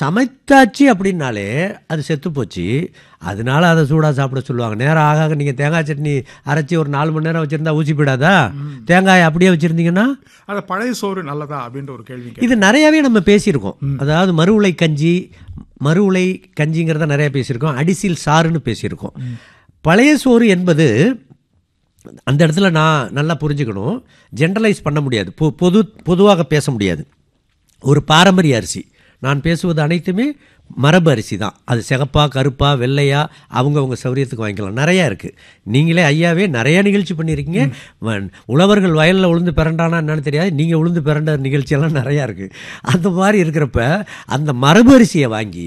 சமைத்தாச்சு அப்படின்னாலே அது செத்து போச்சு அதனால அதை சூடாக சாப்பிட சொல்லுவாங்க நேரம் ஆக ஆக நீங்கள் தேங்காய் சட்னி அரைச்சி ஒரு நாலு மணி நேரம் வச்சுருந்தா ஊசி போயிடாதா தேங்காய் அப்படியே வச்சுருந்தீங்கன்னா அந்த பழைய சோறு நல்லதா அப்படின்ற ஒரு கேள்வி இது நிறையாவே நம்ம பேசியிருக்கோம் அதாவது மறு உலை கஞ்சி மறு உலை கஞ்சிங்கிறத நிறைய பேசியிருக்கோம் அடிசில் சாறுன்னு பேசியிருக்கோம் பழைய சோறு என்பது அந்த இடத்துல நான் நல்லா புரிஞ்சுக்கணும் ஜென்ரலைஸ் பண்ண முடியாது பொ பொது பொதுவாக பேச முடியாது ஒரு பாரம்பரிய அரிசி நான் பேசுவது அனைத்துமே மரபு அரிசி தான் அது சிகப்பா கருப்பா வெள்ளையா அவங்கவங்க சௌரியத்துக்கு வாங்கிக்கலாம் நிறையா இருக்குது நீங்களே ஐயாவே நிறைய நிகழ்ச்சி பண்ணியிருக்கீங்க வ- உழவர்கள் வயலில் உளுந்து பிறண்டானா என்னன்னு தெரியாது நீங்கள் உளுந்து பிறண்ட நிகழ்ச்சியெல்லாம் நிறையா இருக்குது அந்த மாதிரி இருக்கிறப்ப அந்த மரபு அரிசியை வாங்கி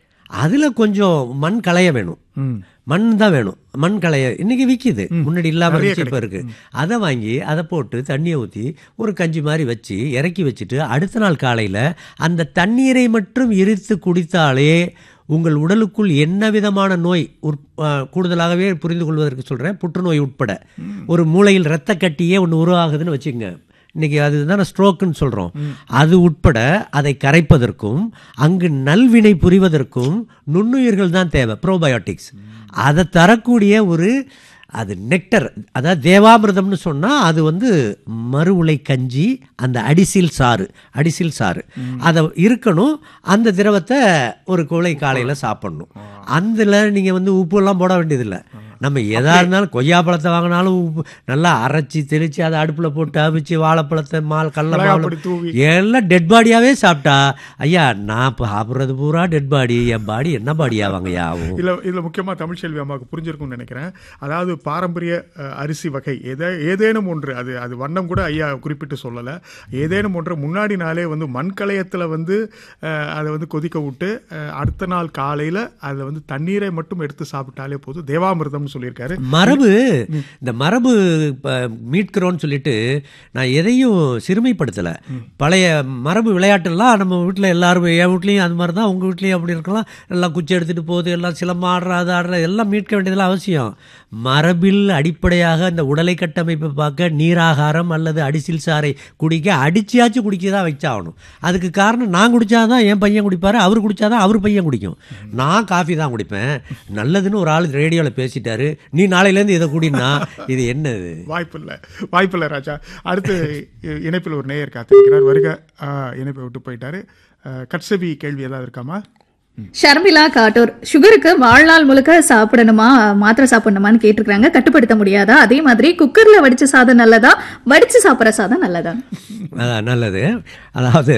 அதில் கொஞ்சம் மண் களைய வேணும் மண் தான் வேணும் மண் களைய இன்னைக்கு விற்கிது முன்னாடி இல்லாமல் இருந்துச்சு இப்போ இருக்குது அதை வாங்கி அதை போட்டு தண்ணியை ஊற்றி ஒரு கஞ்சி மாதிரி வச்சு இறக்கி வச்சுட்டு அடுத்த நாள் காலையில் அந்த தண்ணீரை மட்டும் இரித்து குடித்தாலே உங்கள் உடலுக்குள் என்ன விதமான நோய் உற்- ஆ, கூடுதலாகவே புரிந்து கொள்வதற்கு சொல்கிறேன் புற்றுநோய் உட்பட ஒரு மூளையில் இரத்த கட்டியே ஒன்று உருவாகுதுன்னு வச்சுக்கோங்க இன்னைக்கு அதுதானே ஸ்ட்ரோக்குன்னு சொல்கிறோம் அது உட்பட அதை கரைப்பதற்கும் அங்கு நல்வினை புரிவதற்கும் நுண்ணுயிர்கள் தான் தேவை ப்ரோபயோட்டிக்ஸ் அதை தரக்கூடிய ஒரு அது நெக்டர் அதாவது தேவாமிர்தம்னு சொன்னால் அது வந்து மறு உலை கஞ்சி அந்த அடிசில் சாறு அடிசில் சாறு அதை இருக்கணும் அந்த திரவத்தை ஒரு குலை காலையில் சாப்பிடணும் அதில் நீங்கள் வந்து உப்புலாம் போட வேண்டியதில்லை நம்ம எதா இருந்தாலும் கொய்யாப்பழத்தை வாங்கினாலும் உப்பு நல்லா அரைச்சி தெளித்து அதை அடுப்பில் போட்டு அவிச்சு வாழைப்பழத்தை மால் கடல மிளகாப்பொடி தூவி. எல்லாம் டெட் பாடியாகவே சாப்பிட்டா ஐயா நான் இப்போ சாப்பிட்றது பூரா டெட் பாடி என் பாடி என்ன பாடி ஆவாங்கய்யா ஆகும் இதுல இதுல முக்கியமா தமிழ்ச்செல்வி அம்மாவுக்கு புரிஞ்சிருக்கும்னு நினைக்கிறேன் அதாவது பாரம்பரிய அஹ், அரிசி வகை எதை ஏதேனும் ஒன்று அது அது வண்ணம் கூட ஐயா குறிப்பிட்டு சொல்லல ஏதேனும் ஒன்று முன்னாடி நாளே வந்து மண்கலயத்துல வந்து அஹ், அதை வந்து கொதிக்க விட்டு அஹ், அடுத்த நாள் காலையில அதை வந்து தண்ணீரை மட்டும் எடுத்து சாப்பிட்டாலே போதும் தேவாமிர்தம்னு சொல்லியிருக்காரு மரபு இந்த மரபு இப்ப மீட்கிறோன்னு சொல்லிட்டு நான் எதையும் சிறுமைப்படுத்தலை பழைய மரபு விளையாட்டெல்லாம் நம்ம வீட்டில் எல்லாரும் என் வீட்லேயும் அது மாதிரி தான் உங்கள் வீட்லேயும் அப்படி இருக்கலாம் எல்லாம் குச்சி எடுத்துகிட்டு போகுது எல்லாம் சிலம்பம் ஆடுற அது ஆடுற எல்லாம் மீட்க வேண்டியதெல்லாம் அவசியம் மரபில் அடிப்படையாக இந்த உடலை கட்டமைப்பை பார்க்க நீராகாரம் அல்லது அடிசில் சாறை குடிக்க அடிச்சியாச்சும் குடிக்க தான் வச்சாகணும் அதுக்கு காரணம் நான் குடிச்சாதான் என் பையன் குடிப்பாரு அவர் குடிச்சாதான் அவர் பையன் குடிக்கும் நான் காஃபி தான் குடிப்பேன் நல்லதுன்னு ஒரு ஆள் ரேடியோவில் பேசிட்டாரு நீ நாளையிலேருந்து இதை குடினா இது என்னது வாய்ப்பில்லை வாய்ப்பில்லை ராஜா அடுத்து இ- இணைப்பில் ஒரு நேயர் காத்திருக்கிறார் வருக அஹ், இணைப்பை விட்டு போயிட்டாரு அஹ், கட்சவி கேள்வி ஏதாவது இருக்காமா ஷர்மிளா காட்டூர் சுகருக்கு வாழ்நாள் முழுக்க சாப்பிடணுமா மாத்திரை சாப்பிடணுமான்னு கேட்டிருக்காங்க கட்டுப்படுத்த முடியாதா அதே மாதிரி குக்கர்ல வடிச்ச சாதம் நல்லதா வடிச்சு சாப்பிட்ற சாதம் நல்லதா அதான் நல்லது அதாவது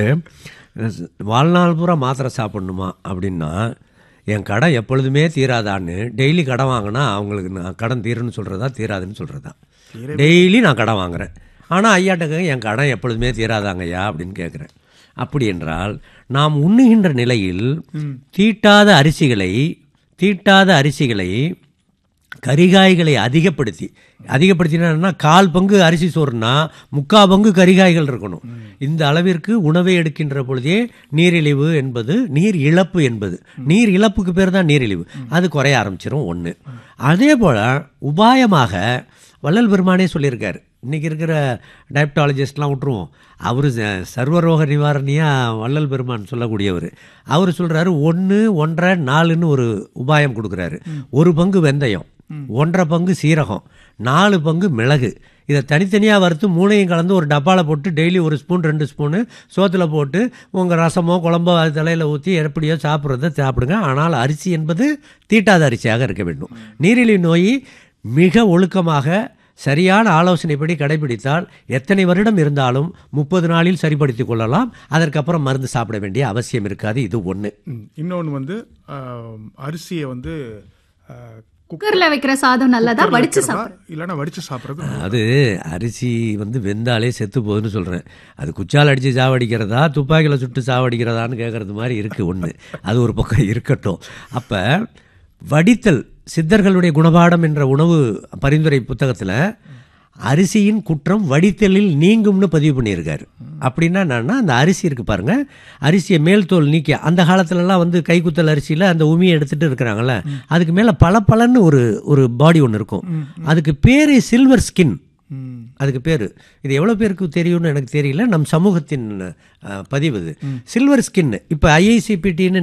வாழ்நாள் பூரா மாத்திரை சாப்பிடணுமா அப்படின்னா என் கடன் எப்பொழுதுமே தீராதான்னு டெய்லி கடன் வாங்கினா அவங்களுக்கு நான் கடன் தீருன்னு சொல்கிறதா தீராதுன்னு சொல்கிறதா டெய்லி நான் கடன் வாங்குறேன் ஆனால் ஐயாட்ட என் கடன் எப்பொழுதுமே தீராதாங்கய்யா அப்படின்னு கேட்குறேன் அப்படி என்றால் நாம் உண்ணுகின்ற நிலையில் தீட்டாத அரிசிகளை தீட்டாத அரிசிகளை கரிகாய்களை அதிகப்படுத்தி அதிகப்படுத்தினா கால் பங்கு அரிசி சோறுனா முக்கா பங்கு கரிகாய்கள் இருக்கணும் இந்த அளவிற்கு உணவை எடுக்கின்ற பொழுதே நீரிழிவு என்பது நீர் இழப்பு என்பது நீர் இழப்புக்கு பேர் தான் நீரிழிவு அது குறைய ஆரம்பிச்சிரும் ஒன்று அதே போல் உபாயமாக வள்ளல் பெருமானே சொல்லியிருக்காரு இன்றைக்கி இருக்கிற டயப்டாலஜிஸ்ட்லாம் விட்டுருவோம் அவர் சர்வரோக நிவாரணியாக வள்ளல் பெருமான் சொல்லக்கூடியவர் அவர் சொல்கிறாரு ஒன்று ஒன்றரை நாலுன்னு ஒரு உபாயம் கொடுக்குறாரு ஒரு பங்கு வெந்தயம் ஒன்றரை பங்கு சீரகம் நாலு பங்கு மிளகு இதை தனித்தனியாக வறுத்து மூணையும் கலந்து ஒரு டப்பாவில் போட்டு டெய்லி ஒரு ஸ்பூன் ரெண்டு ஸ்பூனு சோத்தில் போட்டு உங்கள் ரசமோ குழம்போ அது தலையில் ஊற்றி எப்படியோ சாப்பிட்றத சாப்பிடுங்க ஆனால் அரிசி என்பது தீட்டாத அரிசியாக இருக்க வேண்டும் நீரிழிவு நோய் மிக ஒழுக்கமாக சரியான ஆலோசனைப்படி கடைபிடித்தால் எத்தனை வருடம் இருந்தாலும் முப்பது நாளில் சரிப்படுத்திக் கொள்ளலாம் அதற்கப்புறம் மருந்து சாப்பிட வேண்டிய அவசியம் இருக்காது இது ஒன்று இன்னொன்று வந்து அஹ், அரிசியை வந்து அஹ், குக்கர்ல வைக்கிற சாதம் நல்லதா குக்கர்ல வடிச்சு வைக்கிறதா, சாப்பிட்ற இல்லைன்னா வடிச்சு சாப்பிட்றது அது அரிசி வந்து வெந்தாலே செத்து போகுதுன்னு சொல்கிறேன் அது குச்சால் அடித்து சாவடிக்கிறதா துப்பாக்கியில் சுட்டு சாவடிக்கிறதான்னு கேட்குறது மாதிரி இருக்குது ஒன்று அது ஒரு பக்கம் இருக்கட்டும் அப்போ வடித்தல் சித்தர்களுடைய குணபாடம் என்ற உணவு பரிந்துரை புத்தகத்தில் அரிசியின் குற்றம் வடித்தலில் நீங்கும்னு பதிவு பண்ணியிருக்காரு அப்படின்னா என்னன்னா அந்த அரிசி இருக்கு பாருங்க அரிசியை மேல் தோல் நீக்கி அந்த காலத்துலலாம் வந்து கைக்குத்தல் அரிசியில் அந்த உமியை எடுத்துட்டு இருக்கிறாங்கல்ல அதுக்கு மேலே பல ஒரு ஒரு பாடி ஒன்று இருக்கும் அதுக்கு பேர் சில்வர் ஸ்கின் ம். அதுக்கு பேர் இது எவ்வளோ பேருக்கு தெரியும்னு எனக்கு தெரியல நம் சமூகத்தின் அஹ், பதிவு இது சில்வர் ஸ்கின் இப்போ ஐஐசிபிடின்னு